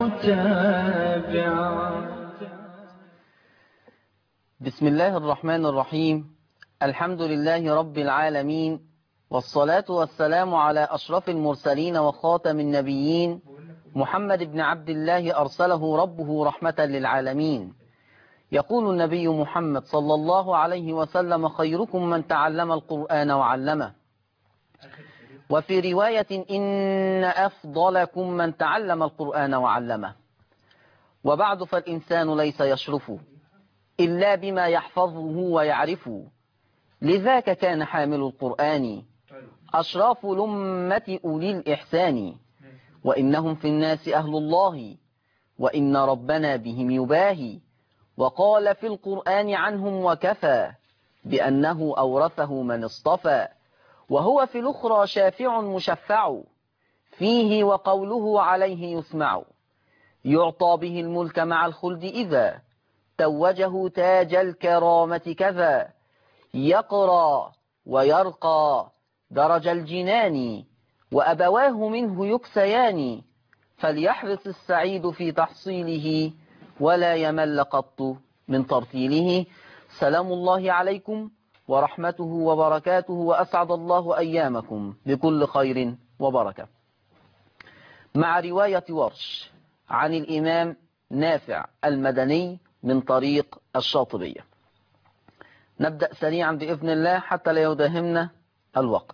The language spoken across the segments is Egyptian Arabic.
بسم الله الرحمن الرحيم الحمد لله رب العالمين والصلاة والسلام على أشرف المرسلين وخاتم النبيين محمد بن عبد الله أرسله ربه رحمة للعالمين يقول النبي محمد صلى الله عليه وسلم خيركم من تعلم القرآن وعلمه وفي رواية إن أفضلكم من تعلم القرآن وعلمه وبعد فالإنسان ليس يشرف إلا بما يحفظه ويعرفه لذاك كان حامل القرآن أشراف لمة أولي الإحسان وإنهم في الناس أهل الله وإن ربنا بهم يباهي وقال في القرآن عنهم وكفى بأنه أورثه من اصطفى وهو في الأخرى شافع مشفع فيه وقوله عليه يسمع يعطى به الملك مع الخلد إذا توجه تاج الكرامة كذا يقرى ويرقى درج الجنان وأبواه منه يكسيان فليحرص السعيد في تحصيله ولا يمل قط من ترتيله سلام الله عليكم ورحمته وبركاته وأسعد الله أيامكم بكل خير وبركة مع رواية ورش عن الإمام نافع المدني من طريق الشاطبية نبدأ سريعا بإذن الله حتى لا يداهمنا الوقت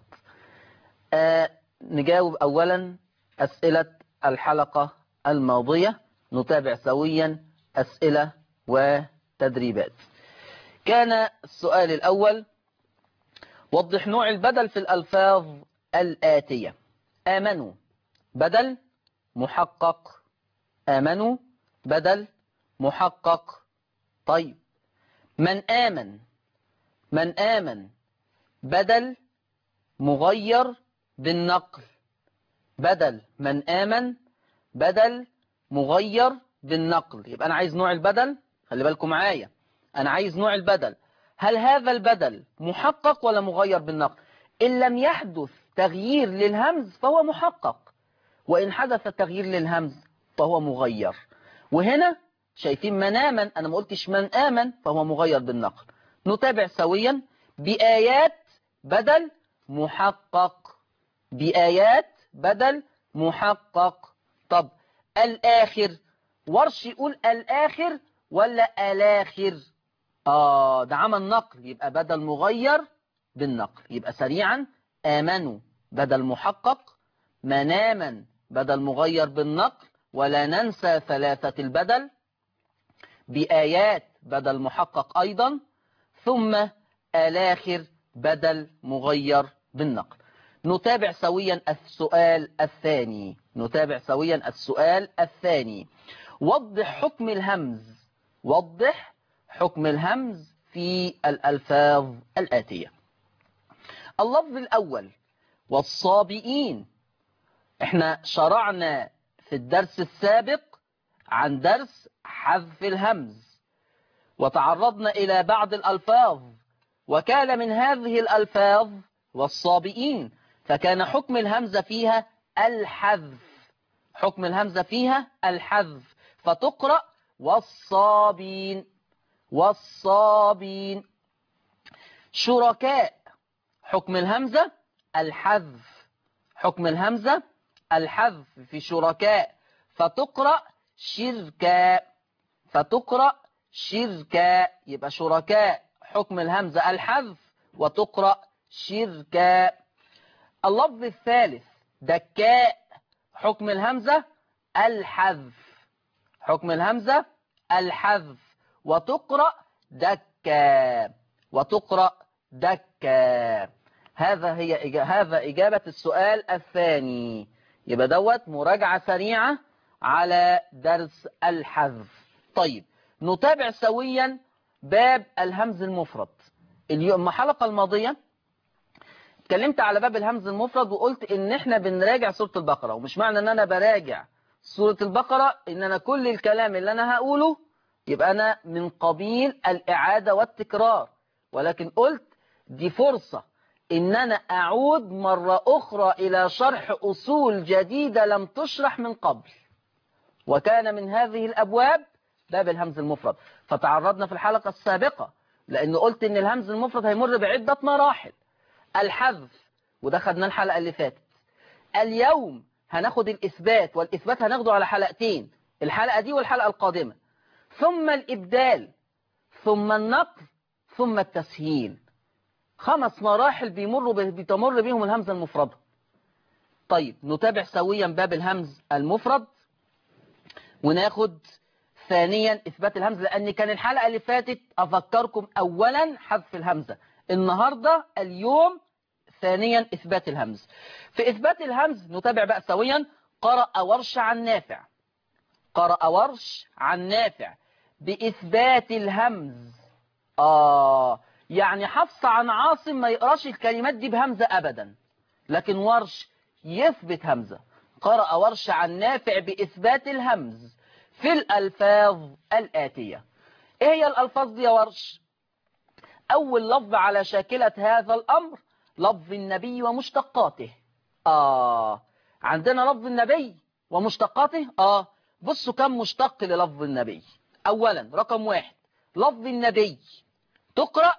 آه نجاوب أولا أسئلة الحلقة الماضية نتابع سويا أسئلة وتدريبات كان السؤال الأول وضح نوع البدل في الألفاظ الآتية آمنوا بدل محقق آمنوا بدل محقق طيب من آمن من آمن بدل مغير بالنقل بدل من آمن بدل مغير بالنقل يبقى أنا عايز نوع البدل خلي بالكم معايا أنا عايز نوع البدل هل هذا البدل محقق ولا مغير بالنقل إن لم يحدث تغيير للهمز فهو محقق وإن حدث تغيير للهمز فهو مغير وهنا شايفين من آمن أنا ما قلتش من آمن فهو مغير بالنقل نتابع سويا بآيات بدل محقق بآيات بدل محقق طب الآخر ورش يقول الآخر ولا الآخر آه ده عمل نقل يبقى بدل مغير بالنقل يبقى سريعا آمنوا بدل محقق مناما بدل مغير بالنقل ولا ننسى ثلاثة البدل بآيات بدل محقق أيضا ثم الآخر بدل مغير بالنقل نتابع سويا السؤال الثاني نتابع سويا السؤال الثاني وضح حكم الهمز وضح حكم الهمز في الألفاظ الآتية اللفظ الأول والصابئين احنا شرعنا في الدرس السابق عن درس حذف الهمز وتعرضنا إلى بعض الألفاظ وكان من هذه الألفاظ والصابئين فكان حكم الهمزة فيها الحذف حكم الهمزة فيها الحذف فتقرأ والصابين والصابين شركاء حكم الهمزة الحذف حكم الهمزة الحذف في شركاء فتقرأ شركاء فتقرأ شركاء يبقى شركاء حكم الهمزة الحذف وتقرأ شركاء اللفظ الثالث دكاء حكم الهمزة الحذف حكم الهمزة الحذف وتقرأ دكا وتقرأ دكا هذا هي هذا إجابة السؤال الثاني يبقى دوت مراجعة سريعة على درس الحذف طيب نتابع سويا باب الهمز المفرد اليوم الحلقة الماضية اتكلمت على باب الهمز المفرد وقلت ان احنا بنراجع سورة البقرة ومش معنى ان انا براجع سورة البقرة ان انا كل الكلام اللي انا هقوله يبقى انا من قبيل الاعادة والتكرار ولكن قلت دي فرصة ان انا اعود مرة اخرى الى شرح اصول جديدة لم تشرح من قبل وكان من هذه الأبواب باب الهمز المفرد فتعرضنا في الحلقة السابقة لأن قلت إن الهمز المفرد هيمر بعدة مراحل الحذف وده خدنا الحلقة اللي فاتت اليوم هناخد الإثبات والإثبات هناخده على حلقتين الحلقة دي والحلقة القادمة ثم الإبدال ثم النقل ثم التسهيل خمس مراحل بيمر بتمر بهم الهمزة المفردة طيب نتابع سويا باب الهمز المفرد وناخد ثانيا إثبات الهمزة لأن كان الحلقة اللي فاتت أفكركم أولا حذف الهمزة النهاردة اليوم ثانيا إثبات الهمز في إثبات الهمز نتابع بقى سويا قرأ ورش عن نافع قرأ ورش عن نافع بإثبات الهمز آه يعني حفص عن عاصم ما يقراش الكلمات دي بهمزة أبدا لكن ورش يثبت همزة قرأ ورش عن نافع بإثبات الهمز في الألفاظ الآتية إيه هي الألفاظ دي يا ورش أول لفظ على شاكلة هذا الأمر لفظ النبي ومشتقاته آه عندنا لفظ النبي ومشتقاته آه بصوا كم مشتق للفظ النبي أولا رقم واحد لفظ النبي تقرأ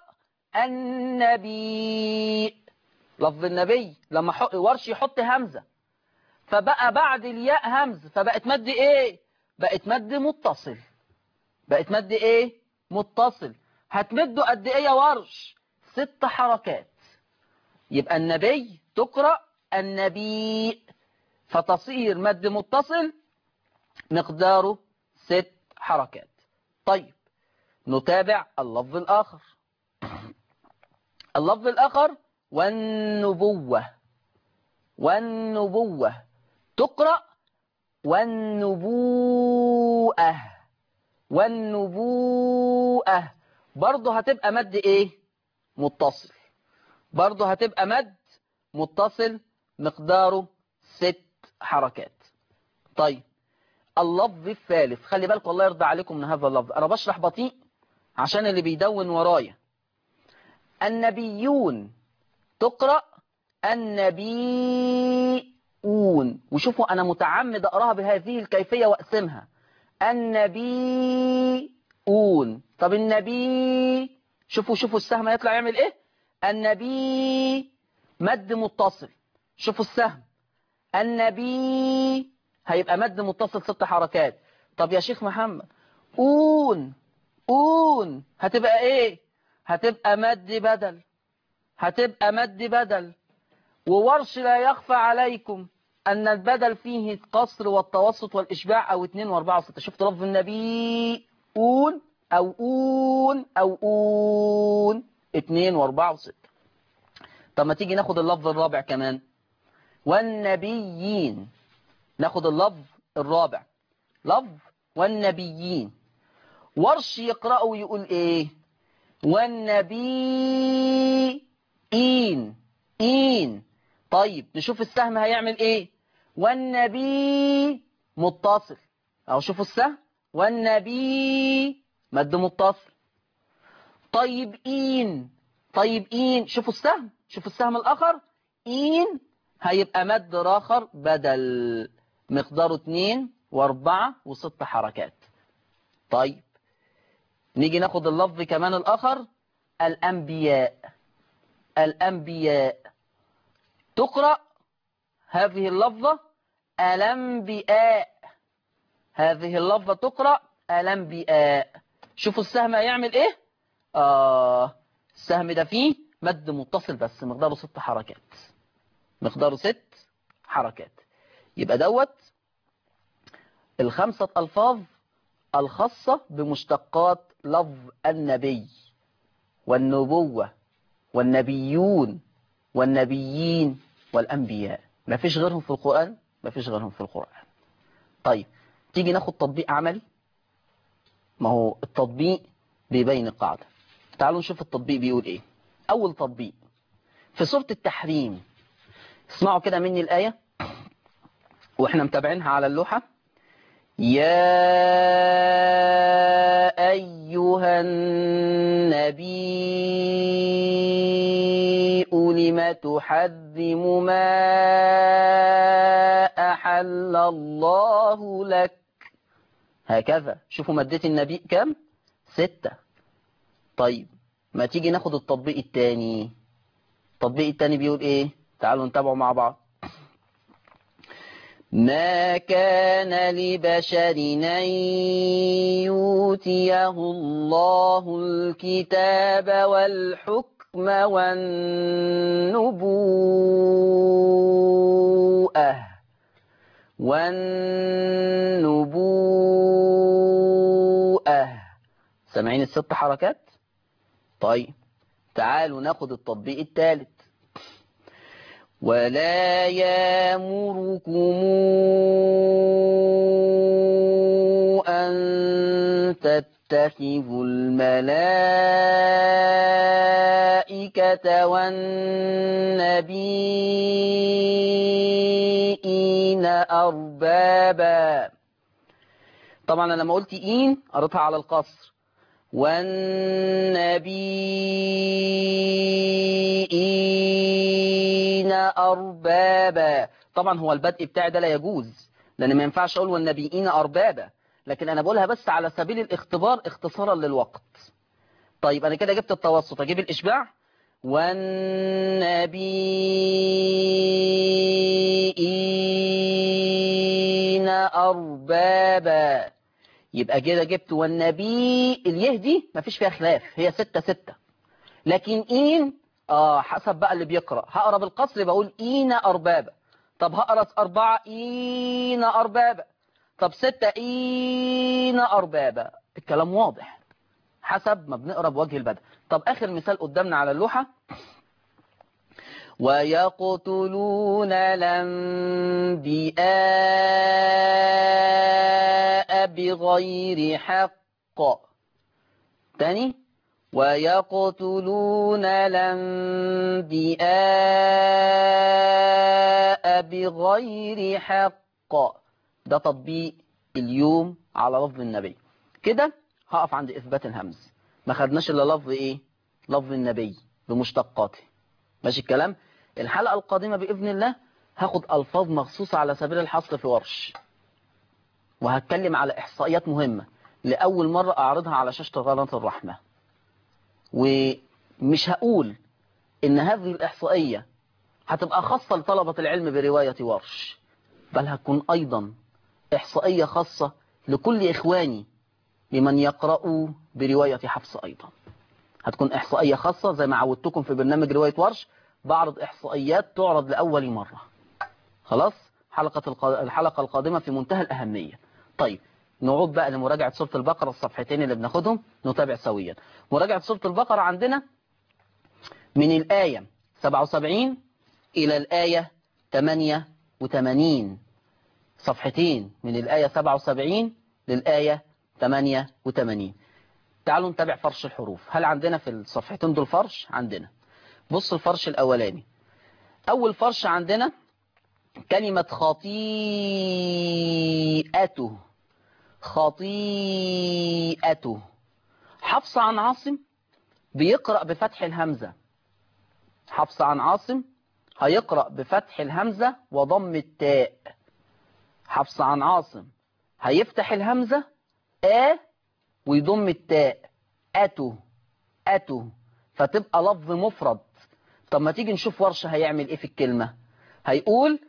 النبي لفظ النبي لما ورش يحط همزة فبقى بعد الياء همز فبقت مد ايه بقت مد متصل بقت مد ايه متصل هتمده قد ايه يا ورش ست حركات يبقى النبي تقرأ النبي فتصير مد متصل مقداره ست حركات طيب نتابع اللفظ الآخر اللفظ الآخر والنبوة والنبوة تقرأ والنبوءة والنبوءة برضه هتبقى مد ايه متصل برضه هتبقى مد متصل مقداره ست حركات طيب اللفظ الثالث خلي بالكم الله يرضى عليكم من هذا اللفظ انا بشرح بطيء عشان اللي بيدون ورايا النبيون تقرأ النبيون وشوفوا أنا متعمد أقراها بهذه الكيفية وأقسمها النبيون طب النبي شوفوا شوفوا السهم يطلع يعمل إيه النبي مد متصل شوفوا السهم النبي هيبقى مد متصل ست حركات طب يا شيخ محمد أون أون هتبقى إيه هتبقى مد بدل هتبقى مد بدل وورش لا يخفى عليكم أن البدل فيه القصر والتوسط والإشباع أو اتنين واربعة وستة شفت لفظ النبي أون أو أون أو أون اتنين واربعة وستة طب ما تيجي ناخد اللفظ الرابع كمان والنبيين ناخد اللفظ الرابع لفظ والنبيين ورش يقرأ ويقول ايه والنبيين إين طيب نشوف السهم هيعمل ايه والنبي متصل او شوفوا السهم والنبي مد متصل طيب إين طيب إين شوفوا السهم شوفوا السهم الآخر إين هيبقى مد راخر بدل مقداره اتنين واربعة وست حركات طيب نيجي ناخد اللفظ كمان الآخر الأنبياء الأنبياء تقرأ هذه اللفظة الأنبياء هذه اللفظة تقرأ الأنبياء شوفوا السهم هيعمل ايه آه السهم ده فيه مد متصل بس مقداره ست حركات مقداره ست حركات يبقى دوت الخمسة ألفاظ الخاصة بمشتقات لفظ النبي والنبوة والنبيون والنبيين والأنبياء ما فيش غيرهم في القرآن ما فيش غيرهم في القرآن طيب تيجي ناخد تطبيق عملي ما هو التطبيق بيبين القاعدة تعالوا نشوف التطبيق بيقول ايه اول تطبيق في سورة التحريم اسمعوا كده مني الآية واحنا متابعينها على اللوحة يا أيها النبي لم تحرم ما أحل الله لك هكذا شوفوا مادة النبي كام ستة طيب ما تيجي ناخد التطبيق التاني التطبيق التاني بيقول ايه تعالوا نتابعوا مع بعض ما كان لبشر أن يؤتيه الله الكتاب والحكم والنبوءة والنبوءة سامعين الست حركات طيب تعالوا ناخد التطبيق الثالث ولا يامركم أن تتخذوا الملائكة والنبيين أربابا طبعا أنا لما قلت إين قريتها على القصر والنبيين أربابا طبعا هو البدء بتاعي ده لا يجوز لأن ما ينفعش أقول والنبيين أربابا لكن أنا بقولها بس على سبيل الاختبار اختصارا للوقت طيب أنا كده جبت التوسط أجيب الإشباع والنبيين أربابا يبقى كده جبت والنبي اليه دي مفيش فيها خلاف هي ستة ستة لكن إين آه حسب بقى اللي بيقرأ هقرا بالقصر بقول إين أربابا طب هقرا أربعة إين أربابا طب ستة إين أربابا الكلام واضح حسب ما بنقرا بوجه البدء طب آخر مثال قدامنا على اللوحة ويقتلون الأنبياء بغير حق تاني ويقتلون الأنبياء بغير حق ده تطبيق اليوم على لفظ النبي كده هقف عند إثبات الهمز ما خدناش إلا لفظ إيه لفظ النبي بمشتقاته ماشي الكلام الحلقة القادمة بإذن الله هاخد ألفاظ مخصوصة على سبيل الحصر في ورش وهتكلم على إحصائيات مهمة لأول مرة أعرضها على شاشة قناة الرحمة ومش هقول إن هذه الإحصائية هتبقى خاصة لطلبة العلم برواية ورش بل هتكون أيضا إحصائية خاصة لكل إخواني لمن يقرأوا برواية حفص أيضا هتكون إحصائية خاصة زي ما عودتكم في برنامج رواية ورش بعرض إحصائيات تعرض لأول مرة خلاص حلقة الق... الحلقة القادمة في منتهى الأهمية طيب نعود بقى لمراجعة سورة البقرة الصفحتين اللي بناخدهم نتابع سويا مراجعة سورة البقرة عندنا من الآية 77 إلى الآية 88 صفحتين من الآية 77 للآية 88 تعالوا نتابع فرش الحروف هل عندنا في الصفحتين دول فرش عندنا بص الفرش الأولاني أول فرش عندنا كلمة خطيئته خطيئته حفص عن عاصم بيقرأ بفتح الهمزة حفص عن عاصم هيقرأ بفتح الهمزة وضم التاء حفص عن عاصم هيفتح الهمزة آ ويضم التاء أتو أتو فتبقى لفظ مفرد طب ما تيجي نشوف ورشة هيعمل ايه في الكلمة هيقول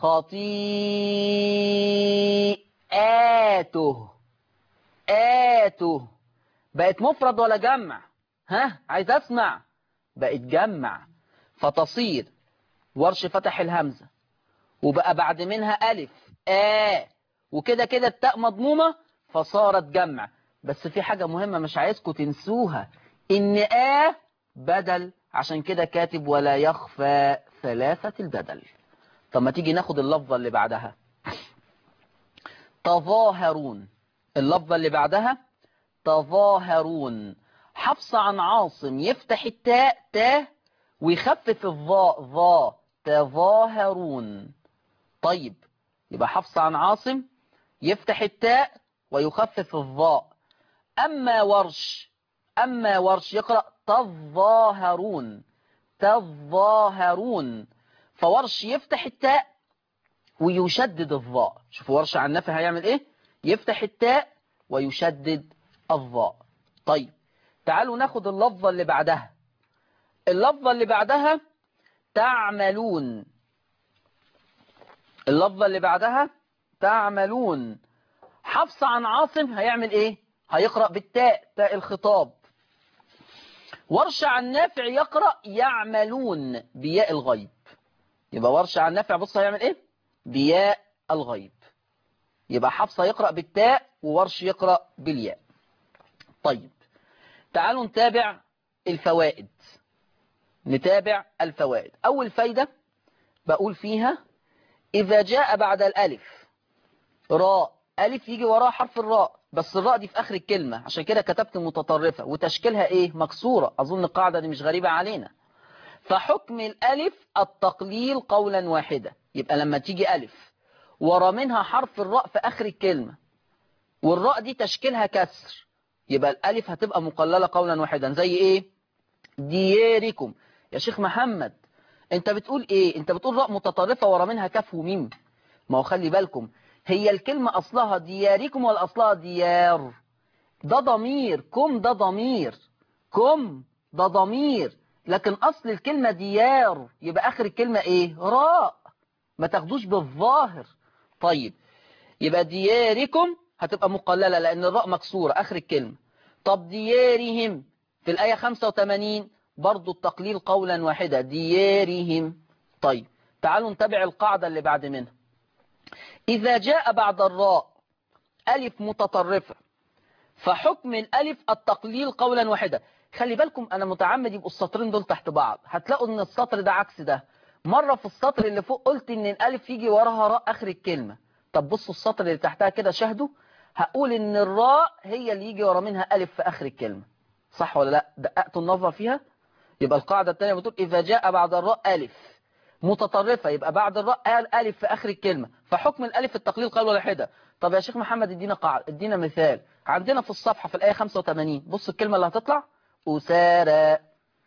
خطيئاته آته بقت مفرد ولا جمع ها عايز اسمع بقت جمع فتصير ورش فتح الهمزة وبقى بعد منها ألف آ وكده كده التاء مضمومة فصارت جمع بس في حاجة مهمة مش عايزكم تنسوها إن آ بدل عشان كده كاتب ولا يخفى ثلاثة البدل طب ما تيجي ناخد اللفظة اللي بعدها تظاهرون اللفظة اللي بعدها تظاهرون حفص عن عاصم يفتح التاء تاء ويخفف الظاء ظا تظاهرون طيب يبقى حفص عن عاصم يفتح التاء ويخفف الظاء أما ورش أما ورش يقرأ تظاهرون تظاهرون فورش يفتح التاء ويشدد الظاء شوفوا ورش عن نفي هيعمل ايه يفتح التاء ويشدد الظاء طيب تعالوا ناخد اللفظة اللي بعدها اللفظة اللي بعدها تعملون اللفظة اللي بعدها تعملون حفص عن عاصم هيعمل ايه هيقرأ بالتاء تاء الخطاب ورش عن نافع يقرأ يعملون بياء الغيب يبقى ورش عن نافع بص هيعمل ايه بياء الغيب يبقى حفص يقرأ بالتاء وورش يقرأ بالياء طيب تعالوا نتابع الفوائد نتابع الفوائد أول فايدة بقول فيها إذا جاء بعد الألف راء ألف يجي وراها حرف الراء بس الراء دي في آخر الكلمة عشان كده كتبت متطرفة وتشكيلها إيه مكسورة أظن القاعدة دي مش غريبة علينا فحكم الألف التقليل قولا واحدا يبقى لما تيجي ألف ورا منها حرف الراء في آخر الكلمة والراء دي تشكيلها كسر يبقى الألف هتبقى مقللة قولا واحدا زي إيه دياركم يا شيخ محمد انت بتقول ايه انت بتقول راء متطرفة ورا منها كاف وميم ما هو خلي بالكم هي الكلمة اصلها دياركم ولا اصلها ديار ده ضمير كم ده ضمير كم ده ضمير لكن اصل الكلمة ديار يبقى اخر الكلمة ايه راء ما تاخدوش بالظاهر طيب يبقى دياركم هتبقى مقللة لان الراء مكسورة اخر الكلمة طب ديارهم في الآية 85 برضو التقليل قولا واحدا ديارهم طيب تعالوا نتابع القاعدة اللي بعد منها إذا جاء بعد الراء ألف متطرفة فحكم الألف التقليل قولا واحدا خلي بالكم أنا متعمد يبقوا السطرين دول تحت بعض هتلاقوا أن السطر ده عكس ده مرة في السطر اللي فوق قلت أن الألف يجي وراها راء آخر الكلمة طب بصوا السطر اللي تحتها كده شاهدوا هقول أن الراء هي اللي يجي ورا منها ألف في آخر الكلمة صح ولا لا دققتوا النظر فيها يبقى القاعدة الثانية بتقول إذا جاء بعد الراء ألف متطرفة يبقى بعد الراء قال ألف في آخر الكلمة فحكم الألف التقليل قال واحدة طب يا شيخ محمد ادينا قاعدة ادينا مثال عندنا في الصفحة في الآية 85 بص الكلمة اللي هتطلع أسارة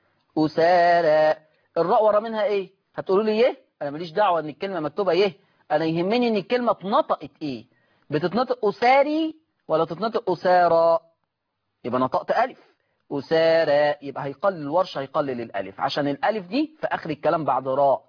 أسارة الراء ورا منها إيه هتقولوا لي إيه أنا ماليش دعوة إن الكلمة مكتوبة إيه أنا يهمني إن الكلمة اتنطقت إيه بتتنطق أساري ولا تتنطق أسارة يبقى نطقت ألف أسارى يبقى هيقلل الورش هيقلل الألف عشان الألف دي في آخر الكلام بعد راء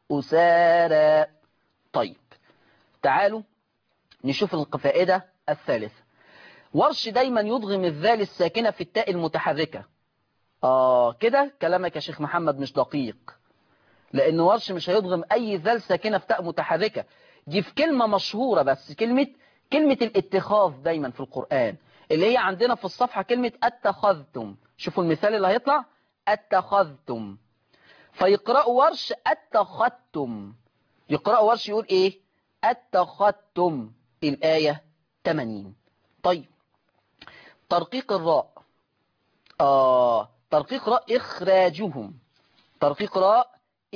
أسارى طيب تعالوا نشوف الفائدة الثالثة ورش دايما يضغم الذال الساكنة في التاء المتحركة آه كده كلامك يا شيخ محمد مش دقيق لأن ورش مش هيضغم أي ذال ساكنة في تاء متحركة دي في كلمة مشهورة بس كلمة كلمة الاتخاذ دايما في القرآن اللي هي عندنا في الصفحة كلمة اتخذتم شوفوا المثال اللي هيطلع اتخذتم فيقرأوا ورش اتخذتم يقرأوا ورش يقول ايه اتخذتم الآية 80 طيب ترقيق الراء آه ترقيق راء إخراجهم ترقيق راء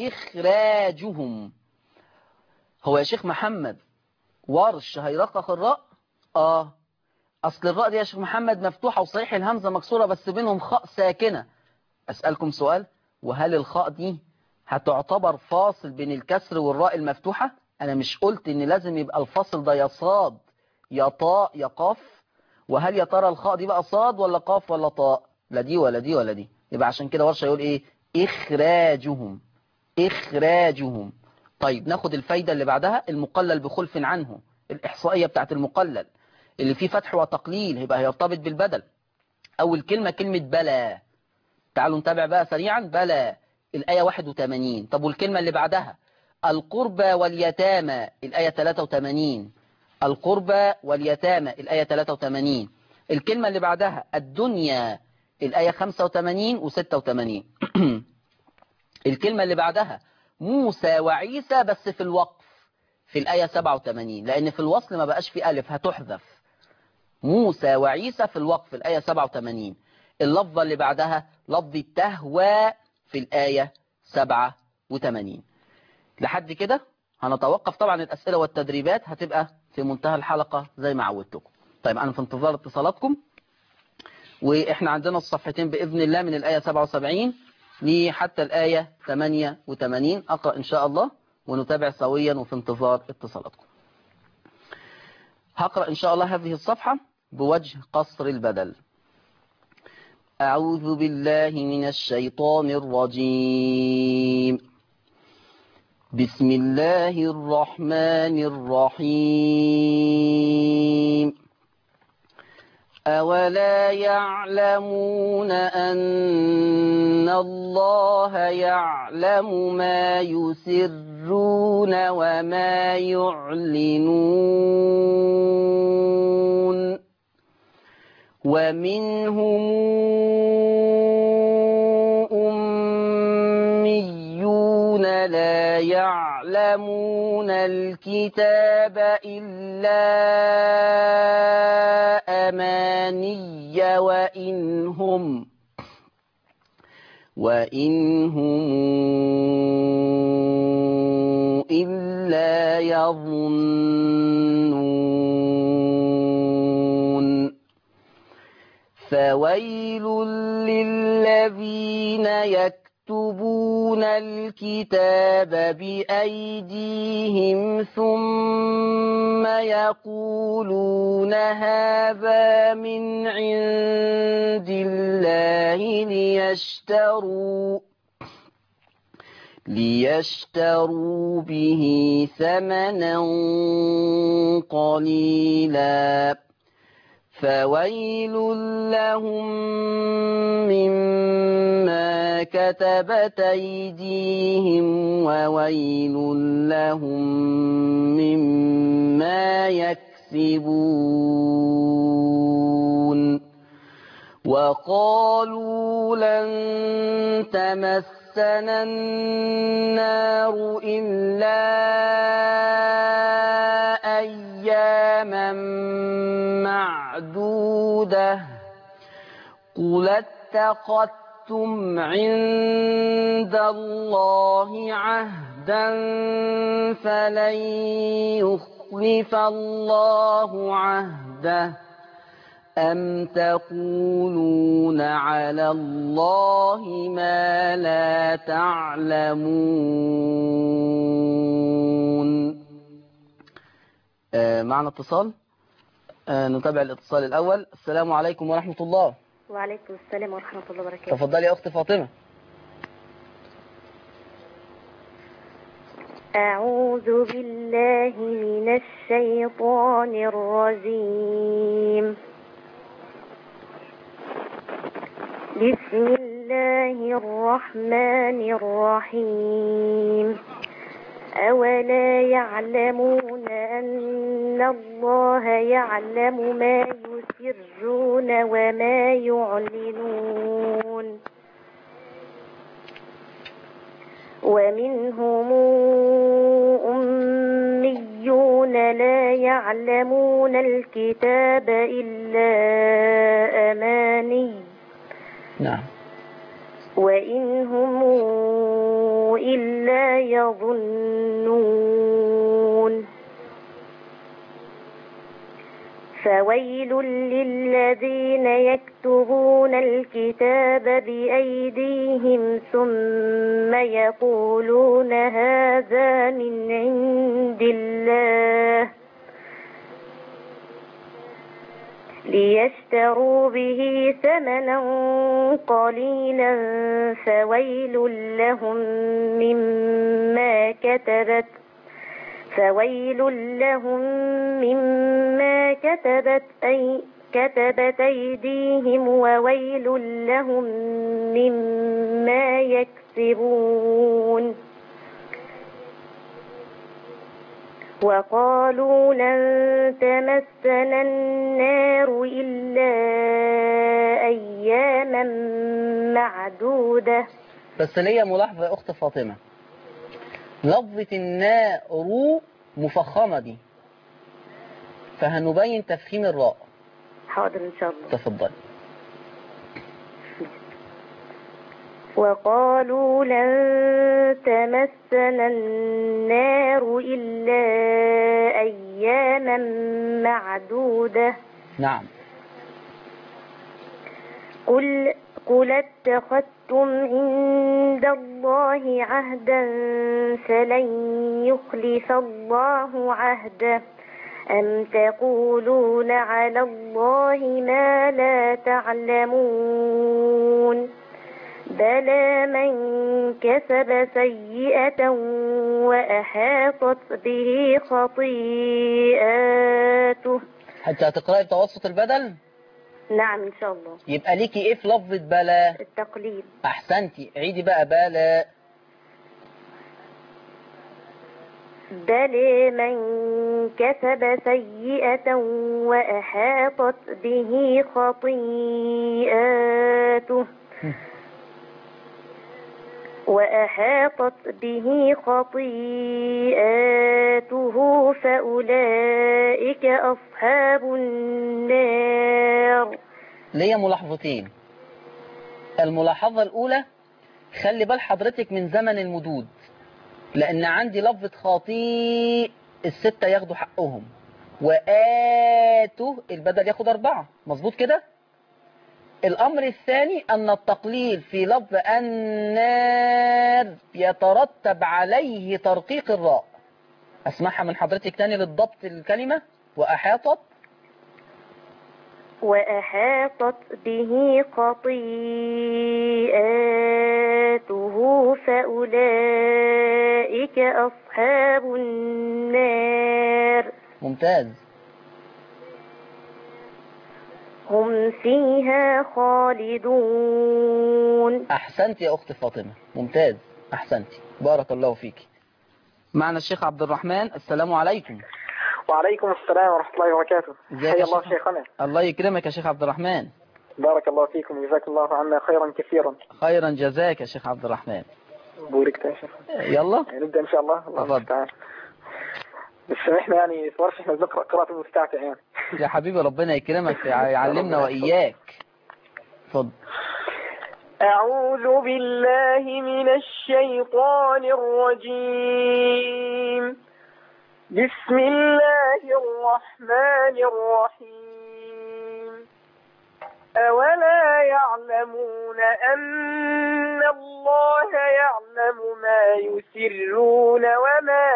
إخراجهم هو يا شيخ محمد ورش هيرقق الراء آه أصل الراء دي يا شيخ محمد مفتوحة وصحيح الهمزة مكسورة بس بينهم خاء ساكنة أسألكم سؤال وهل الخاء دي هتعتبر فاصل بين الكسر والراء المفتوحة أنا مش قلت إن لازم يبقى الفاصل ده يا صاد يا طاء يا قاف وهل يا ترى الخاء دي بقى صاد ولا قاف ولا طاء لا دي ولا دي ولا دي يبقى عشان كده ورشة يقول إيه إخراجهم إخراجهم طيب ناخد الفايدة اللي بعدها المقلل بخلف عنه الإحصائية بتاعت المقلل اللي فيه فتح وتقليل يبقى هيرتبط بالبدل أول كلمة كلمة بلا تعالوا نتابع بقى سريعا بلا الآية 81 طب والكلمة اللي بعدها القربى واليتامى الآية 83 القربى واليتامى الآية 83 الكلمة اللي بعدها الدنيا الآية 85 و 86 الكلمة اللي بعدها موسى وعيسى بس في الوقف في الآية 87 لأن في الوصل ما بقاش في ألف هتحذف موسى وعيسى في الوقف الآية 87 اللفظة اللي بعدها لفظ التهوى في الآية 87 لحد كده هنتوقف طبعا الأسئلة والتدريبات هتبقى في منتهى الحلقة زي ما عودتكم طيب أنا في انتظار اتصالاتكم وإحنا عندنا الصفحتين بإذن الله من الآية 77 لحتى الآية 88 أقرأ إن شاء الله ونتابع سويا وفي انتظار اتصالاتكم هقرأ إن شاء الله هذه الصفحة بوجه قصر البدل أعوذ بالله من الشيطان الرجيم بسم الله الرحمن الرحيم أولا يعلمون أن الله يعلم ما يسرون وما يعلنون ومنهم أميون لا يعلمون الكتاب إلا أماني وإن هم وإن هم إلا يظنون فويل للذين يكتبون الكتاب بأيديهم ثم يقولون هذا من عند الله ليشتروا ليشتروا به ثمنا قليلا فويل لهم مما كتبت أيديهم وويل لهم مما يكسبون وقالوا لن تمسنا النار إلا أياما معدودة قل اتخذتم عند الله عهدا فلن يخلف الله عهده أم تقولون على الله ما لا تعلمون آه معنا اتصال آه نتابع الاتصال الأول السلام عليكم ورحمة الله وعليكم السلام ورحمة الله وبركاته تفضلي يا أخت فاطمة أعوذ بالله من الشيطان الرجيم بسم الله الرحمن الرحيم أولا يعلمون أن الله يعلم ما يسرون وما يعلنون ومنهم أميون لا يعلمون الكتاب إلا أماني نعم وإن هم إلا يظنون فويل للذين يكتبون الكتاب بأيديهم ثم يقولون هذا من عند الله ليشتروا به ثمنا قليلا فويل لهم مما كتبت فويل لهم مما كتبت أي كتبت أيديهم وويل لهم مما يكسبون وقالوا لن تمسنا النار إلا أياما معدودة بس ليا ملاحظة يا أخت فاطمة لفظة النار مفخمة دي فهنبين تفخيم الراء حاضر إن شاء الله تفضل وقالوا لن تمسنا النار إلا أياما معدودة نعم قل قل اتخذتم عند الله عهدا فلن يخلف الله عهده أم تقولون على الله ما لا تعلمون بلى من كسب سيئة وأحاطت به خطيئاته حتى هتقرأي توسط البدل نعم إن شاء الله يبقى ليكي ايه في لفظة بلا التقليد احسنتي عيدي بقى بلا بل من كسب سيئة وأحاطت به خطيئاته وأحاطت به خطيئاته فأولئك أصحاب النار ليا ملاحظتين الملاحظة الأولى خلي بال حضرتك من زمن المدود لأن عندي لفظة خاطئ الستة ياخدوا حقهم وآتوا البدل ياخد أربعة مظبوط كده الأمر الثاني أن التقليل في لفظ النار يترتب عليه ترقيق الراء أسمعها من حضرتك تاني للضبط الكلمة وأحاطت وأحاطت به خطيئاته فأولئك أصحاب النار ممتاز هم فيها خالدون أحسنت يا أخت فاطمة ممتاز أحسنت بارك الله فيك معنا الشيخ عبد الرحمن السلام عليكم وعليكم السلام ورحمة الله وبركاته ازيك يا حيا الله شيخ؟ شيخنا الله يكرمك يا شيخ عبد الرحمن بارك الله فيكم جزاك الله عنا خيرا كثيرا خيرا جزاك يا شيخ عبد الرحمن بوركت يا شيخ يلا نبدأ إن شاء الله الله تفضل. المستعان بس احنا يعني صورش احنا بنقرأ قراءة المستعتع يعني يا حبيبي ربنا يكرمك يعلمنا وإياك اتفضل أعوذ بالله من الشيطان الرجيم بسم الله الرحمن الرحيم أولا يعلمون أن الله يعلم ما يسرون وما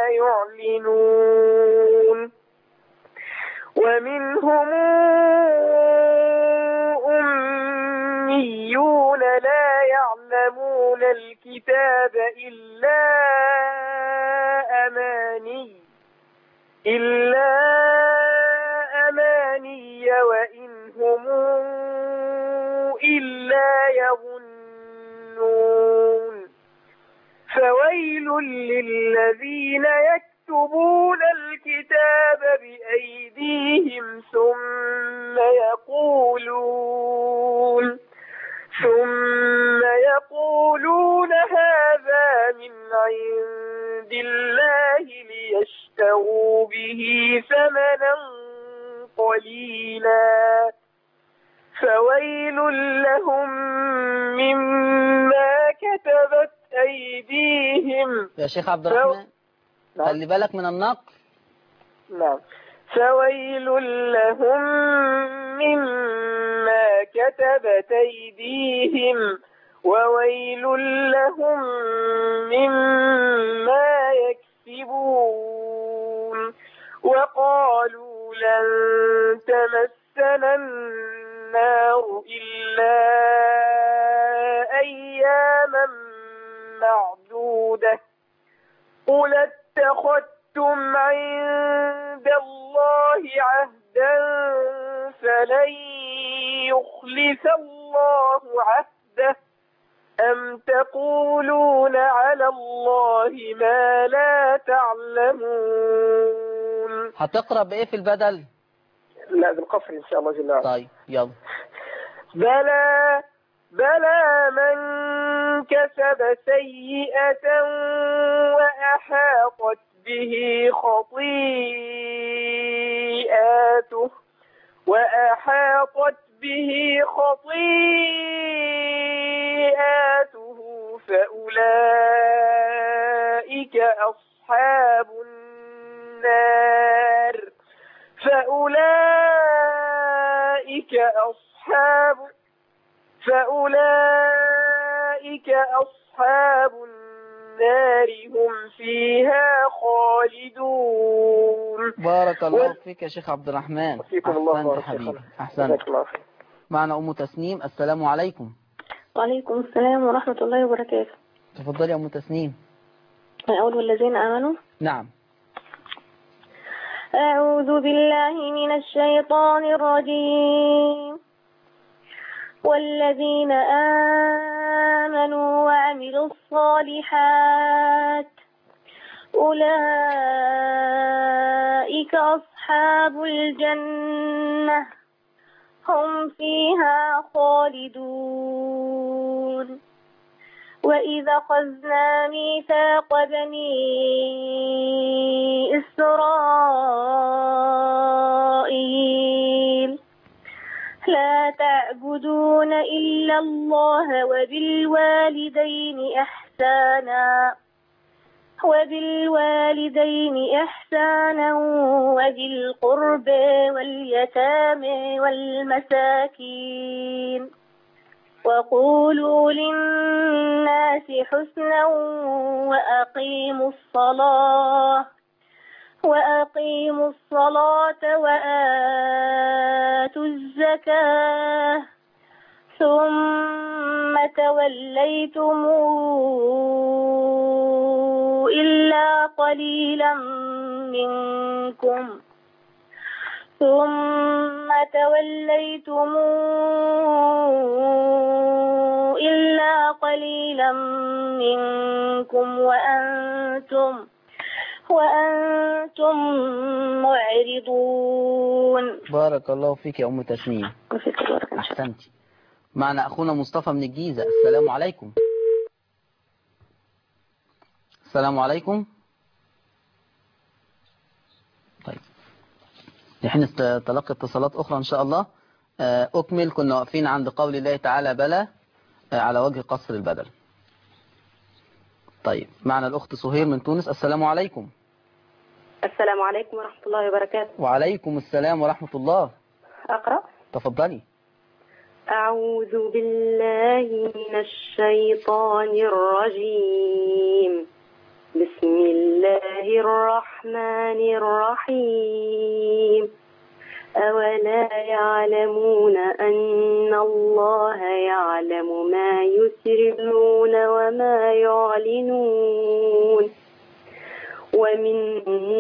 يعلنون ومنهم أميون لا يعلمون الكتاب إلا أماني إلا أماني وإن هم إلا يظنون فويل للذين يكتبون الكتاب بأيديهم ثم يقولون ثم يقولون هذا من عند الله ليشتروا به ثمنا قليلا فويل لهم مما كتبت أيديهم يا شيخ عبد الرحمن خلي بالك من النقل نعم فويل لهم مما كتبت أيديهم وويل لهم مما يكسبون وقالوا لن تمسنا النار إلا أياما معدودة قل اتخذتم عند الله عهدا فلن يخلف الله عهده أم تقولون على الله ما لا تعلمون هتقرأ بإيه في البدل لا بالقصر إن شاء الله جل وعلا طيب يلا بلى بلى من كسب سيئة وأحاطت به خطيئاته وأحاطت به خطيئاته فأولئك أصحاب النار فأولئك أصحاب فأولئك أصحاب النار النار هم فيها خالدون بارك الله وال- فيك يا شيخ عبد الرحمن وفيكم الله أحسنت بارك حبيبي شيخنا. أحسنت جزاك الله خير معنا أم تسنيم السلام عليكم وعليكم السلام ورحمة الله وبركاته تفضلي يا أم تسنيم أقول والذين آمنوا نعم أعوذ بالله من الشيطان الرجيم والذين آمنوا وعملوا الصالحات أولئك أصحاب الجنة هم فيها خالدون وإذا أخذنا ميثاق بني إسرائيل لا تعبدون إلا الله وبالوالدين إحسانا وبالوالدين إحسانا وذي القرب واليتامى والمساكين وقولوا للناس حسنا وأقيموا الصلاة وأقيموا الصلاة وآتوا الزكاة ثم توليتم إلا قليلا منكم ثم توليتم إلا قليلا منكم وأنتم وأنتم معرضون بارك الله فيك يا أم تسنيم وفيك البركة إن شاء الله. أحسنتي معنا أخونا مصطفى من الجيزة السلام عليكم السلام عليكم طيب نحن نتلقى اتصالات أخرى إن شاء الله آه، أكمل كنا واقفين عند قول الله تعالى بلى آه، على وجه قصر البدل طيب معنا الأخت سهير من تونس السلام عليكم السلام عليكم ورحمة الله وبركاته وعليكم السلام ورحمة الله أقرأ تفضلي أعوذ بالله من الشيطان الرجيم بسم الله الرحمن الرحيم أولا يعلمون أن الله يعلم ما يسرون وما يعلنون ومنهم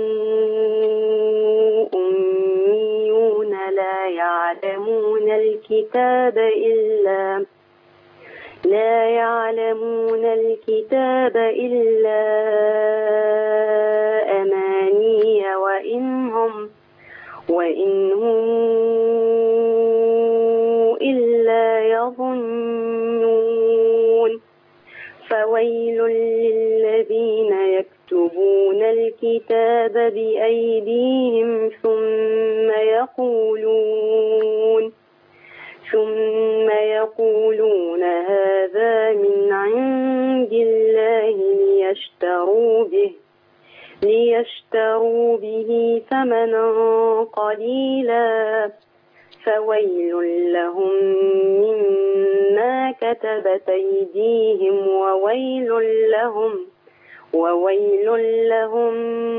أميون لا يعلمون الكتاب إلا لا يعلمون الكتاب إلا أماني وإن هم وإن هم إلا يظنون فويل للذين يكتبون الكتاب بأيديهم ثم يقولون ثم يقولون هذا من عند الله ليشتروا به ليشتروا به ثمنا قليلا فويل لهم مما كتبت أيديهم وويل لهم وويل لهم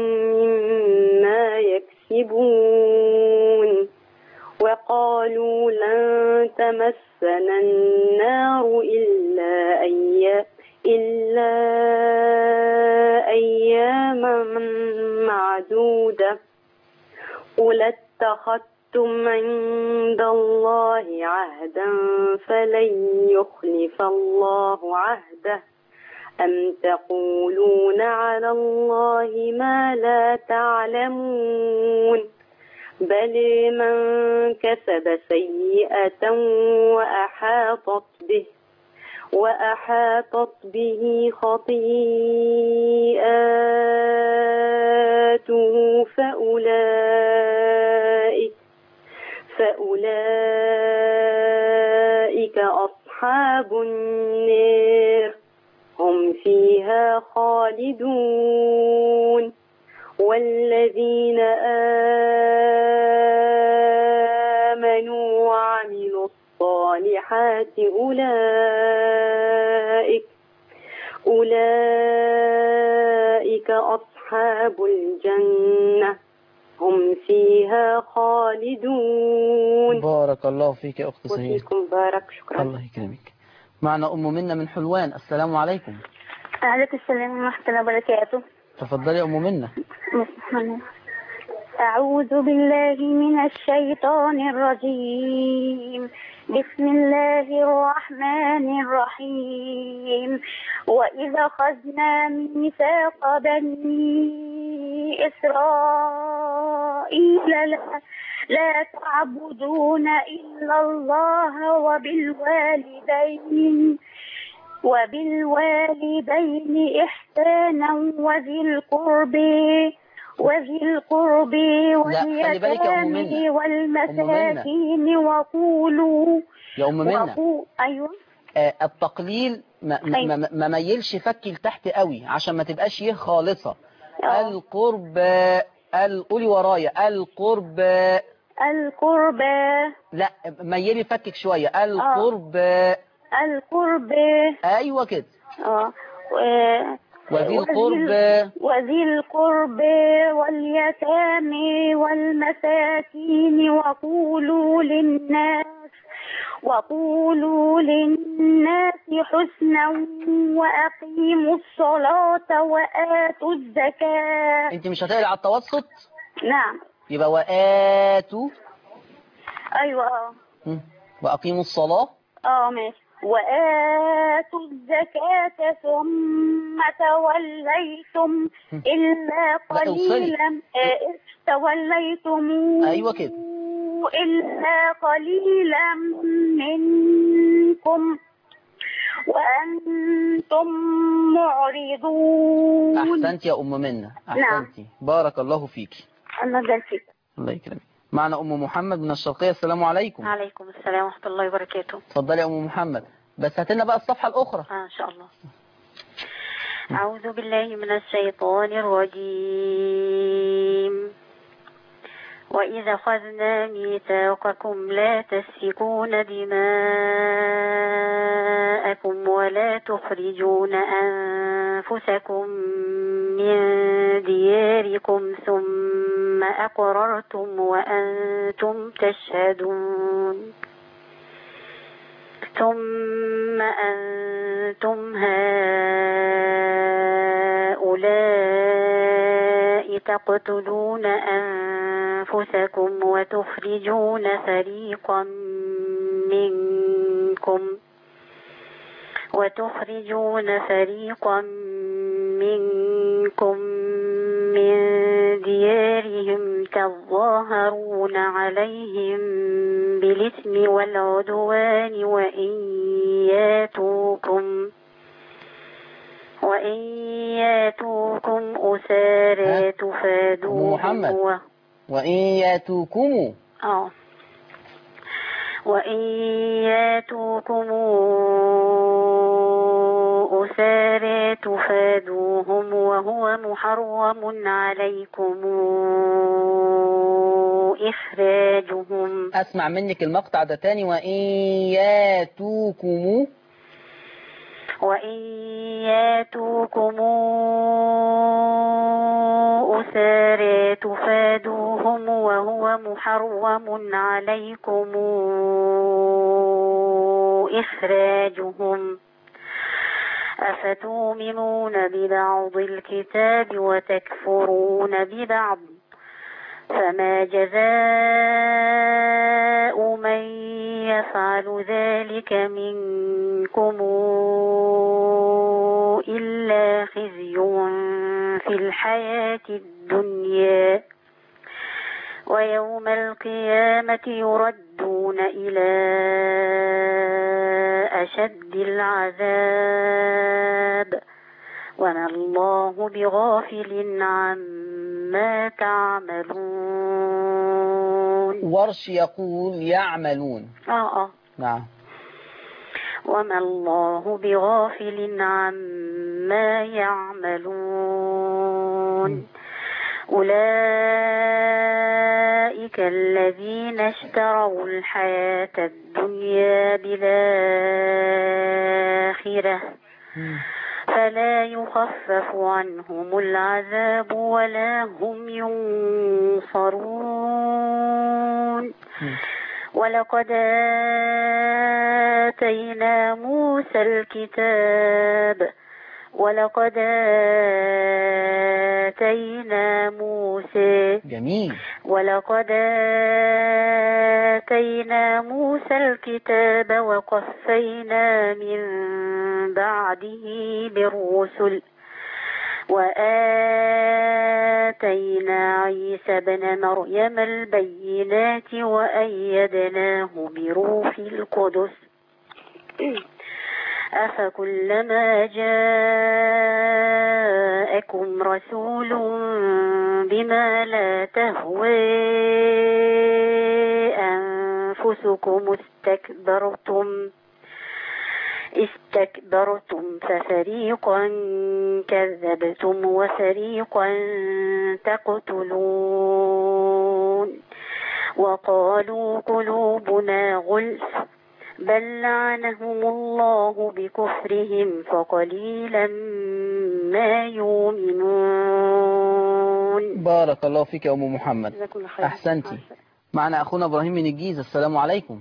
مما يكسبون وقالوا لن تمسنا النار إلا أيام إلا أياما معدودة قل اتخذتم عند الله عهدا فلن يخلف الله عهده أم تقولون على الله ما لا تعلمون بل من كسب سيئة وأحاطت به وأحاطت به خطيئاته فأولئك فأولئك أصحاب النار هم فيها خالدون والذين آمنوا وعملوا الصالحات أولئك أولئك أصحاب الجنة هم فيها خالدون بارك الله فيك يا أخت سهير وفيكم بارك شكرا الله يكرمك معنا أم منا من حلوان السلام عليكم عليكم السلام ورحمة الله وبركاته تفضلي يا أم منا أعوذ بالله من الشيطان الرجيم بسم الله الرحمن الرحيم وإذا خذنا ميثاق بني إسرائيل لا, لا تعبدون إلا الله وبالوالدين وبالوالدين إحسانا وذي القرب وذي القرب خلي بالك يا أم منى. واليتامى أم منى. والمساكين وقولوا يا أم منا وقو- أيوه آه، التقليل ما, ما, ما, ما ميلش فك لتحت قوي عشان ما تبقاش يه خالصة آه. القرب ال- قولي ورايا القرب القرب لا ميلي فكك شوية القرب القرب ايوه كده اه و- وذي القرب وذي القرب واليتامى والمساكين وقولوا للناس وقولوا للناس حسنا وأقيموا الصلاة وآتوا الزكاة انت مش هتقري على التوسط نعم يبقى وآتوا أيوة اه مم. وأقيموا الصلاة اه ماشي وآتوا الزكاة ثم توليتم إلا لا، اوصلي. قليلا آه، توليتم أيوة كده. إلا قليلا منكم وأنتم معرضون أحسنت يا أم منى أحسنتي بارك الله فيك الله يبارك فيك الله يكرمك معنا أم محمد من الشرقية السلام عليكم عليكم السلام ورحمة الله وبركاته اتفضلي يا أم محمد بس هات لنا بقى الصفحة الأخرى آه إن شاء الله أعوذ بالله من الشيطان الرجيم وإذا خذنا ميثاقكم لا تسفكون دماءكم ولا تخرجون أنفسكم من دياركم ثم أقررتم وأنتم تشهدون ثم أنتم هؤلاء تقتلون أنفسكم وتخرجون فريقا منكم وتخرجون فريقا منكم من ديارهم تظاهرون عليهم بالإثم والعدوان وإن ياتوكم وإن ياتوكم أسارى ها؟ تفادوهم محمد. و... وإن ياتوكم اه وإن ياتوكم أسارى تفادوهم وهو محرم عليكم إخراجهم أسمع منك المقطع ده تاني وإن ياتوكم وإن ياتوكم أسارى تفادوهم وهو محرم عليكم إخراجهم أفتؤمنون ببعض الكتاب وتكفرون ببعض فما جزاء من يفعل ذلك منكم إلا خزي في الحياة الدنيا ويوم القيامة يردون إلى أشد العذاب وما الله بغافل عما تعملون ورش يقول يعملون آه آه نعم وما الله بغافل عما يعملون أولئك الذين اشتروا الحياة الدنيا بالآخرة فلا يخفف عنهم العذاب ولا هم ينصرون ولقد آتينا موسى الكتاب ولقد آتينا موسى جميل ولقد آتينا موسى الكتاب وقفينا من بعده بالرسل وآتينا عيسى بن مريم البينات وأيدناه بروح القدس أفكلما جاءكم رسول بما لا تهوى أنفسكم استكبرتم استكبرتم ففريقا كذبتم وفريقا تقتلون وقالوا قلوبنا غلف بل لعنهم الله بكفرهم فقليلا ما يؤمنون بارك الله فيك يا أم محمد جزاكم الله خير أحسنتي معنا أخونا إبراهيم من الجيزة السلام عليكم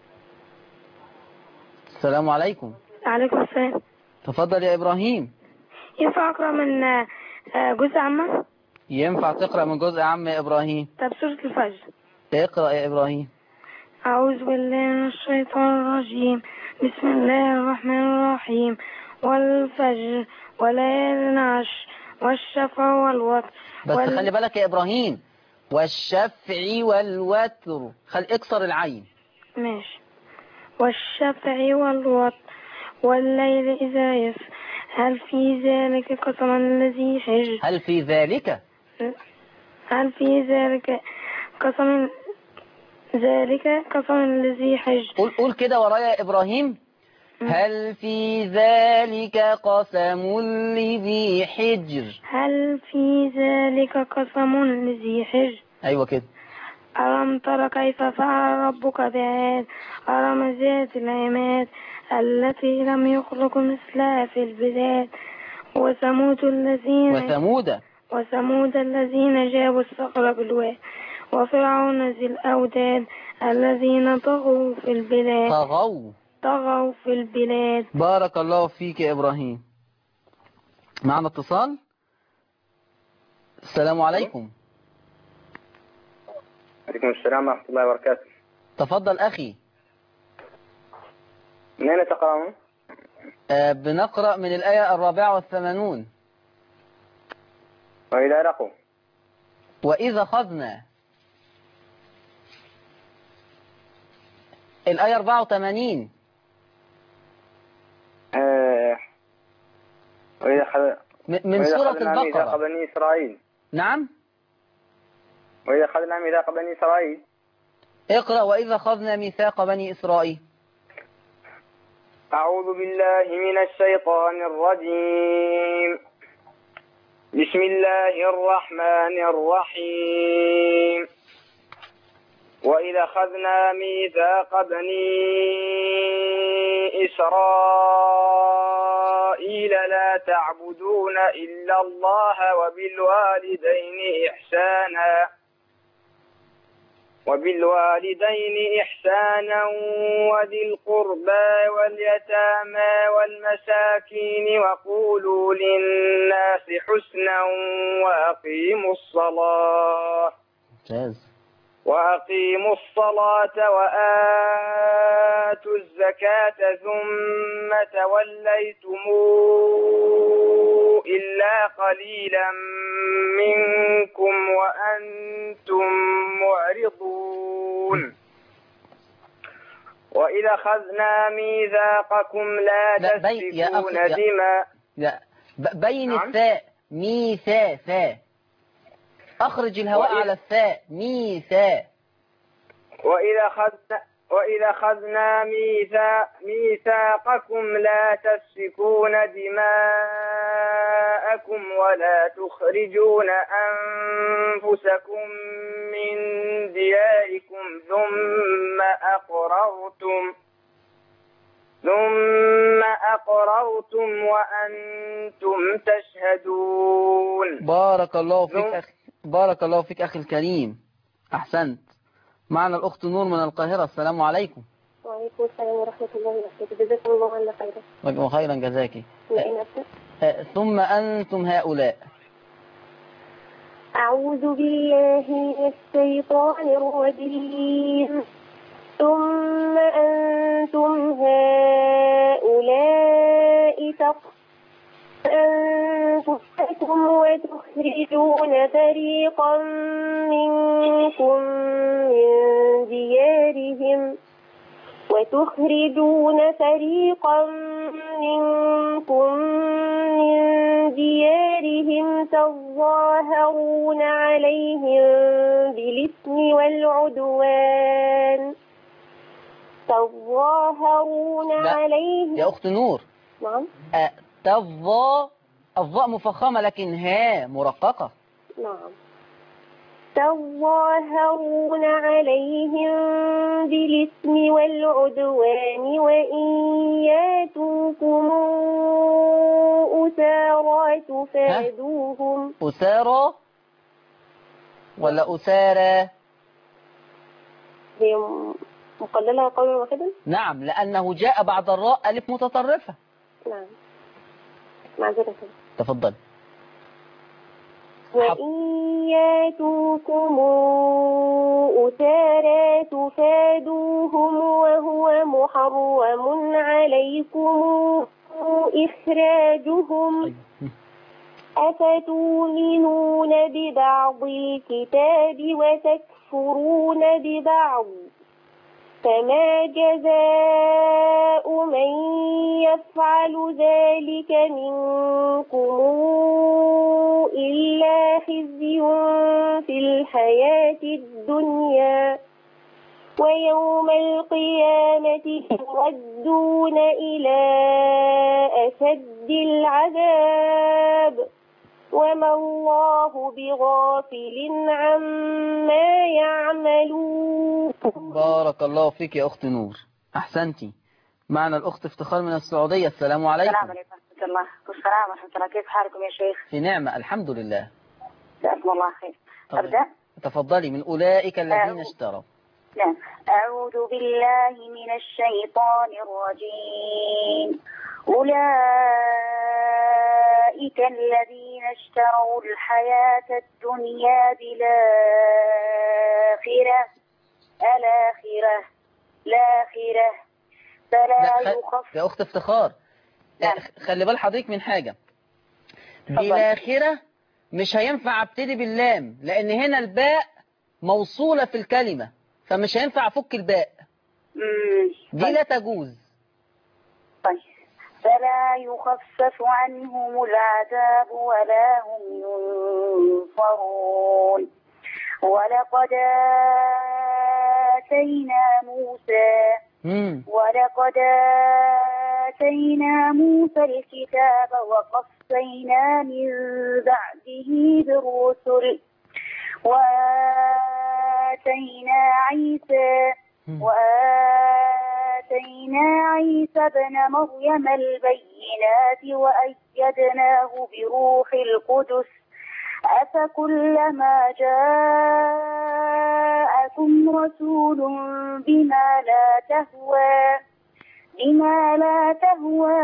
السلام عليكم عليكم السلام تفضل يا إبراهيم ينفع أقرأ من آه، آه، جزء عامة ينفع تقرأ من جزء عام يا إبراهيم طب سورة الفجر اقرأ يا إبراهيم أعوذ بالله من الشيطان الرجيم بسم الله الرحمن الرحيم والفجر وليال عشر والشفع والوتر بس وال- خلي بالك يا إبراهيم والشفع والوتر خل اكسر العين ماشي والشفع والوتر والليل إذا يسر هل في ذلك قسم الذي حجر هل في ذلك هل في ذلك قسم ذلك قسم الذي حجر قول قول كده ورايا يا إبراهيم هل في ذلك قسم لذي حجر هل في ذلك قسم لذي حجر أيوة كده ألم تر كيف فعل ربك بعاد أرم ذات العماد التي لم يخلق مثلها في البلاد وثمود الذين وثمود وثمود الذين جابوا الصخر بالواد وفرعون ذي الأوداد الذين طغوا في البلاد طغوا طغوا في البلاد بارك الله فيك يا إبراهيم معنا اتصال السلام عليكم عليكم السلام ورحمة الله وبركاته تفضل أخي من أين تقرأون؟ آه، بنقرأ من الآية الرابعة والثمانون وإلى رقم وإذا خذنا الآية 84 آه، وإذا خذ م- من وإذا سورة أخذنا ميثاق البقرة بني إسرائيل نعم وإذا أخذنا ميثاق بني إسرائيل اقرأ وإذا خذنا ميثاق بني إسرائيل أعوذ بالله من الشيطان الرجيم بسم الله الرحمن الرحيم وإذا أخذنا ميثاق بني إسرائيل لا تعبدون إلا الله وبالوالدين إحسانا وبالوالدين إحسانا وذي القربى واليتامى والمساكين وقولوا للناس حسنا وأقيموا الصلاة ممتاز وأقيموا الصلاة وآتوا الزكاة ثم توليتم إلا قليلا منكم وأنتم معرضون وإذا خذنا ميثاقكم لا لا، بي- يا أخي- تسفكون يا- دماء لا ب- بين نعم. الثاء ميثاء ثاء أخرج الهواء وإذ- على الثاء ميثاء وإذا خذنا وإذا خذنا ميثاق ميثاقكم لا تسفكون دماءكم ولا تخرجون أنفسكم من دياركم ثم أقررتم ثم أقررتم وأنتم تشهدون بارك الله فيك نعم. أخي بارك الله فيك أخي الكريم أحسنت معنا الأخت نور من القاهرة السلام عليكم وعليكم السلام ورحمة الله وبركاته جزاكم الله عنا خيرا وجزاكم خيرا جزاكي لأن أبدأ آه، ثم أنتم هؤلاء أعوذ بالله من الشيطان الرجيم ثم أنتم هؤلاء تق- أنفسكم وتخرجون فريقا منكم من ديارهم وتخرجون فريقا منكم من ديارهم تظاهرون عليهم بالإثم والعدوان تظاهرون لا. عليهم يا أخت نور نعم آه، تظا الظاء مفخمة لكن ها مرققة نعم تظاهرون عليهم بالإثم والعدوان وإن ياتوكم أسارى تفادوهم أسارى ولا أسارى هي مقللة قولا واحدا نعم لأنه جاء بعد الراء ألف متطرفة نعم معذرة تفضل وإن ياتوكم أسارى تفادوهم وهو محرم عليكم إخراجهم أفتؤمنون ببعض الكتاب وتكفرون ببعض فما جزاء من يفعل ذلك منكم إلا خزي في الحياة الدنيا ويوم القيامة يردون إلى أشد العذاب وما الله بغافل عما يعملون بارك الله فيك يا أخت نور أحسنتي معنا الأخت افتخار من السعودية السلام عليكم السلام عليكم ورحمة الله والسلام ورحمة الله كيف حالكم يا شيخ في نعمة الحمد لله جزاكم الله خير طيب. أبدأ تفضلي من أولئك الذين أعوذ. اشتروا نعم أعوذ بالله من الشيطان الرجيم أولئك الذين اشتروا الحياة الدنيا بالآخرة الآخرة الآخرة فلا لا خ... يخف يا أخت افتخار نعم. آه، خلي بال حضرتك من حاجة اتفضل. بالآخرة مش هينفع ابتدي باللام لأن هنا الباء موصولة في الكلمة فمش هينفع أفك الباء مم. دي لا تجوز طيب فلا يخفف عنهم العذاب ولا هم ينصرون ولقد آتينا موسى مم. ولقد آتينا موسى الكتاب وقصينا من بعده بالرسل وآتينا عيسى مم. وآتينا عيسى ابن مريم البينات وأيدناه بروح القدس أفكلما جاءكم رسول بما لا تهوى بما لا تهوى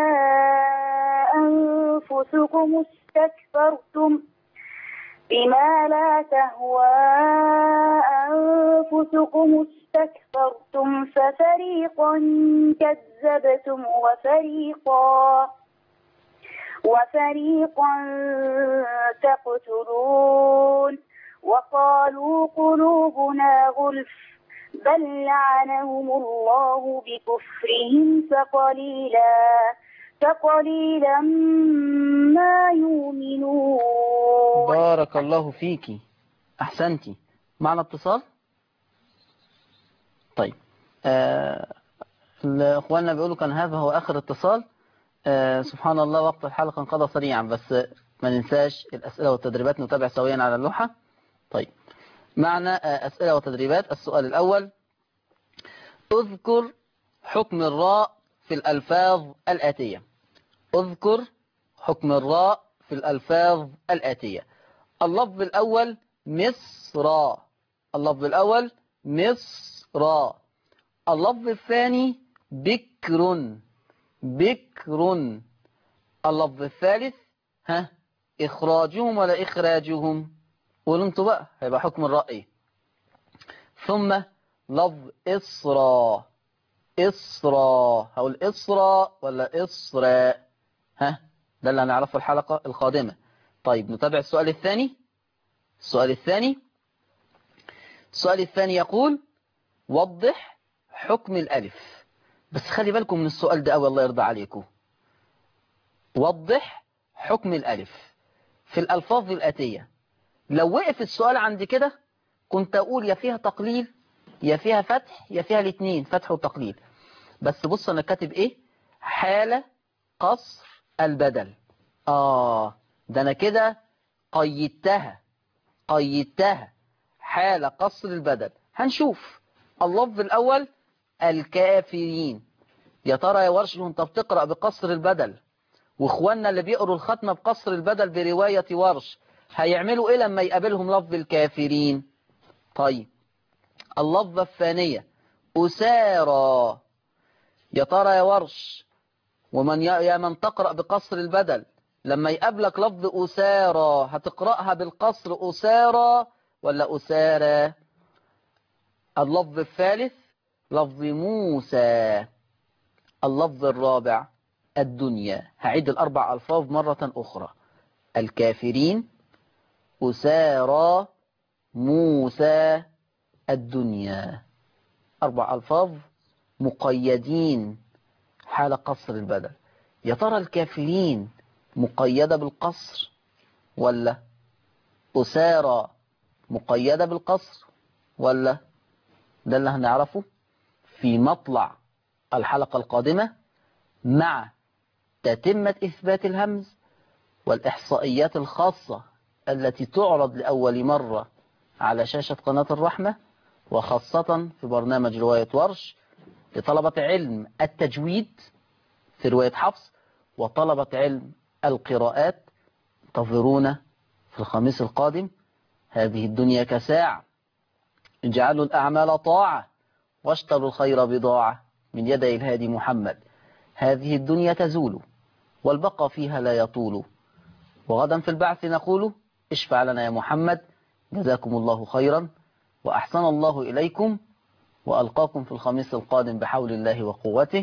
أنفسكم استكبرتم بما لا تهوى أنفسكم استكبرتم ففريقا كذبتم وفريقا وفريقا تقتلون وقالوا قلوبنا غلف بل لعنهم الله بكفرهم فقليلا فقليلا ما يؤمنون بارك الله فيكي أحسنتي معنا اتصال طيب آه اخواننا بيقولوا كان هذا هو آخر اتصال آه سبحان الله وقت الحلقة انقضى سريعا بس ما ننساش الأسئلة والتدريبات نتابع سويا على اللوحة طيب معنا آه أسئلة وتدريبات السؤال الأول اذكر حكم الراء في الألفاظ الآتية اذكر حكم الراء في الألفاظ الآتية اللفظ الأول مصر اللفظ الأول مصر اللفظ الثاني بكر بكر اللفظ الثالث ها إخراجهم ولا إخراجهم قولوا انتوا بقى هيبقى حكم الرأي ثم لفظ إسرى إسرى هقول إسرى ولا إسرى ها ده اللي هنعرفه الحلقة القادمة طيب نتابع السؤال الثاني السؤال الثاني السؤال الثاني يقول وضح حكم الألف بس خلي بالكم من السؤال ده أوي الله يرضى عليكم وضح حكم الألف في الألفاظ الآتية لو وقف السؤال عند كده كنت أقول يا فيها تقليل يا فيها فتح يا فيها الاثنين فتح وتقليل بس بص أنا كاتب إيه حالة قصر البدل آه ده أنا كده قيدتها قيدتها حالة قصر البدل هنشوف اللفظ الأول الكافرين يا ترى يا ورش وانت بتقرأ بقصر البدل واخواننا اللي بيقروا الختمة بقصر البدل برواية ورش هيعملوا ايه لما يقابلهم لفظ الكافرين طيب اللفظة الثانية أسارى يا ترى يا ورش ومن يا من تقرأ بقصر البدل لما يقابلك لفظ أسارى هتقرأها بالقصر أسارى ولا أسارى اللفظ الثالث لفظ موسى اللفظ الرابع الدنيا هعيد الأربع ألفاظ مرة أخرى الكافرين أسارى موسى الدنيا أربع ألفاظ مقيدين حال قصر البدل يا ترى الكافرين مقيدة بالقصر ولا أسارى مقيدة بالقصر ولا ده اللي هنعرفه في مطلع الحلقة القادمة مع تتمة إثبات الهمز والإحصائيات الخاصة التي تعرض لأول مرة على شاشة قناة الرحمة وخاصة في برنامج رواية ورش لطلبة علم التجويد في رواية حفص وطلبة علم القراءات انتظرونا في الخميس القادم هذه الدنيا كساعة اجعلوا الأعمال طاعة واشتروا الخير بضاعة من يدي الهادي محمد هذه الدنيا تزول والبقى فيها لا يطول وغدا في البعث نقول اشفع لنا يا محمد جزاكم الله خيرا وأحسن الله إليكم وألقاكم في الخميس القادم بحول الله وقوته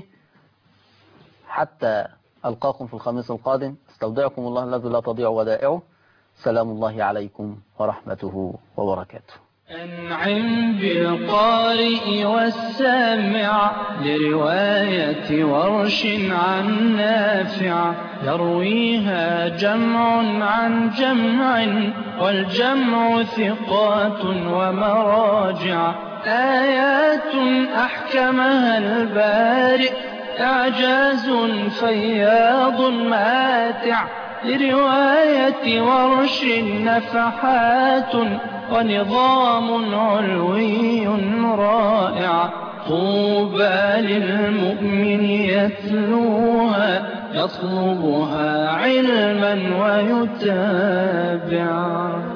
حتى ألقاكم في الخميس القادم استودعكم الله الذي لا تضيع ودائعه سلام الله عليكم ورحمته وبركاته أنعم بالقارئ والسامع لرواية ورش عن نافع يرويها جمع عن جمع والجمع ثقات ومراجع آيات أحكمها البارئ إعجاز فياض ماتع لرواية ورش نفحات ونظام علوي رائع طوبى للمؤمن يتلوها يطلبها علما ويتابع